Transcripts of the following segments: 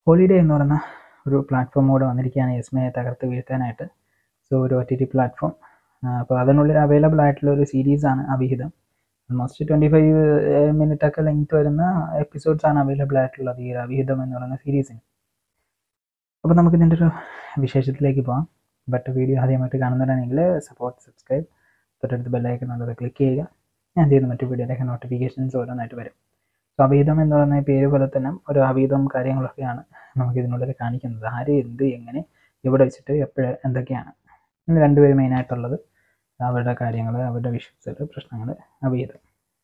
holiday എന്ന് പറയുന്ന ഒരു പ്ലാറ്റ്ഫോം കൂടെ വന്നിരിക്കുകയാണ് യെസ്മയെ തകർത്ത് വീഴ്ത്താനായിട്ട് സോ ഒരു ഒ ടി ടി പ്ലാറ്റ്ഫോം അപ്പോൾ അതിനുള്ളിൽ അവൈലബിൾ ആയിട്ടുള്ള ഒരു സീരീസാണ് അവിഹിതം ഓൾമോസ്റ്റ് ട്വൻറ്റി ഫൈവ് മിനിറ്റ് ഒക്കെ ലെങ്ത് വരുന്ന എപ്പിസോഡ്സ് ആണ് അവൈലബിൾ ആയിട്ടുള്ളത് ഈ ഒരു അവിഹിതം എന്ന് പറയുന്ന സീരീസിന് അപ്പോൾ നമുക്ക് ഇതിൻ്റെ ഒരു വിശേഷത്തിലേക്ക് പോകാം ബട്ട് വീഡിയോ ആദ്യമായിട്ട് കാണുന്നവരാണെങ്കിൽ സപ്പോർട്ട് സബ്സ്ക്രൈബ് തൊട്ടടുത്ത് ബെല്ലൈക്കൺ ഉള്ളത് ക്ലിക്ക് ചെയ്യുക ഞാൻ ചെയ്യുന്ന മറ്റു വീഡിയോയിലേക്ക് നോട്ടിഫിക്കേഷൻസ് ഓരോന്നായിട്ട് വരും സോ അവിഹിതം എന്ന് പറയുന്ന പേര് പോലെ തന്നെ ഒരു അവിഹിതം കാര്യങ്ങളൊക്കെയാണ് നമുക്ക് ഇതിനുള്ളിൽ കാണിക്കുന്നത് ആര് എന്ത് എങ്ങനെ എവിടെ വെച്ചിട്ട് എപ്പോഴും എന്തൊക്കെയാണ് ഇന്ന് രണ്ടുപേര് മെയിനായിട്ടുള്ളത് അവരുടെ കാര്യങ്ങൾ അവരുടെ വിശ്വസുകൾ പ്രശ്നങ്ങൾ അവിഹിതം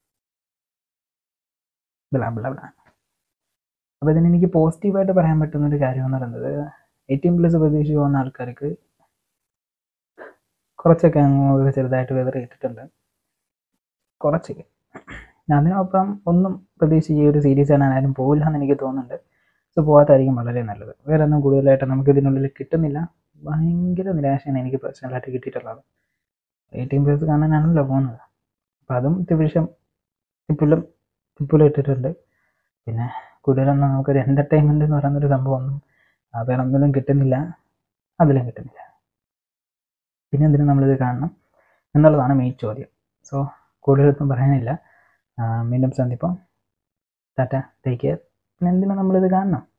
ബ്ലാ ബ്ലാ ബ്ലാ അപ്പോൾ ഇതിന് എനിക്ക് പോസിറ്റീവായിട്ട് പറയാൻ പറ്റുന്ന ഒരു കാര്യം എന്ന് പറയുന്നത് എയ്റ്റീൻ പ്ലസ് പ്രതീക്ഷിച്ച് പോകുന്ന ആൾക്കാർക്ക് കുറച്ചൊക്കെ അങ്ങ് ചെറുതായിട്ട് വെതറി ഇട്ടിട്ടുണ്ട് കുറച്ചൊക്കെ അതിനൊപ്പം ഒന്നും പ്രതീക്ഷിച്ച് ഈ ഒരു സീരീസ് കാണാൻ ആരും പോകില്ല എന്ന് എനിക്ക് തോന്നുന്നുണ്ട് സോ പോകാത്തായിരിക്കും വളരെ നല്ലത് വേറെ ഒന്നും കൂടുതലായിട്ട് നമുക്ക് ഇതിനുള്ളിൽ കിട്ടുന്നില്ല ഭയങ്കര നിരാശയാണ് എനിക്ക് പേഴ്സണലായിട്ട് കിട്ടിയിട്ടുള്ളത് എയ്റ്റീൻ പ്ലസ് കാണാനാണല്ലോ പോകുന്നത് അപ്പോൾ അതും തിവിഷം തിപ്പിലും തിപ്പിലും ഇട്ടിട്ടുണ്ട് പിന്നെ കൂടുതലൊന്നും നമുക്കൊരു എൻ്റർടൈൻമെൻറ്റ് എന്ന് പറയുന്നൊരു സംഭവമൊന്നും വേറെ ഒന്നിലും കിട്ടുന്നില്ല അതിലും കിട്ടുന്നില്ല പിന്നെ എന്തിനും നമ്മളിത് കാണണം എന്നുള്ളതാണ് മെയിൻ ചോദ്യം സോ കൂടുതലൊന്നും പറയാനില്ല വീണ്ടും സന്ദിപ്പം ടാറ്റ ടേക്ക് കെയർ പിന്നെ എന്തിനാ നമ്മളിത് കാണണം